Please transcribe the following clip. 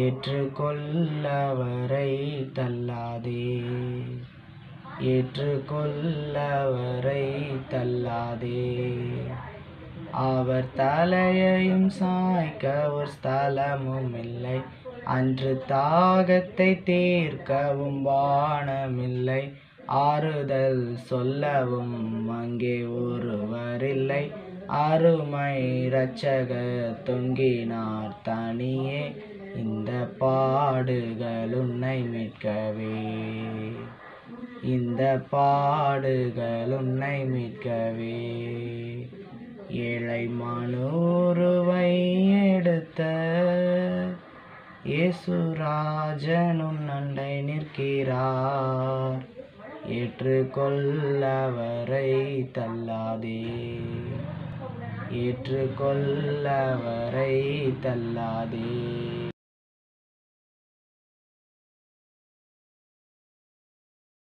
ஏற்றுக்கொள்ளவரை தள்ளாதே ஏற்றுக்கொள்ளவரை தள்ளாதே அவர் தலையையும் சாய்க்க ஒரு ஸ்தலமும் இல்லை அன்று தாகத்தை தீர்க்கவும் வானமில்லை ஆறுதல் சொல்லவும் அங்கே ஒருவரில்லை அருமை இரட்சகர் தொங்கினார் தனியே இந்த பாடுகள் உன்னை மீட்கவே இந்த பாடுகள் உன்னை மீட்கவே ஏழை மனூருவை எடுத்த இயேசுராஜன் உன் அண்டை நிற்கிறார் ஏற்றுக்கொள்ளவரை தள்ளாதே ஏற்றுக்கொள்ளவரை தள்ளாதே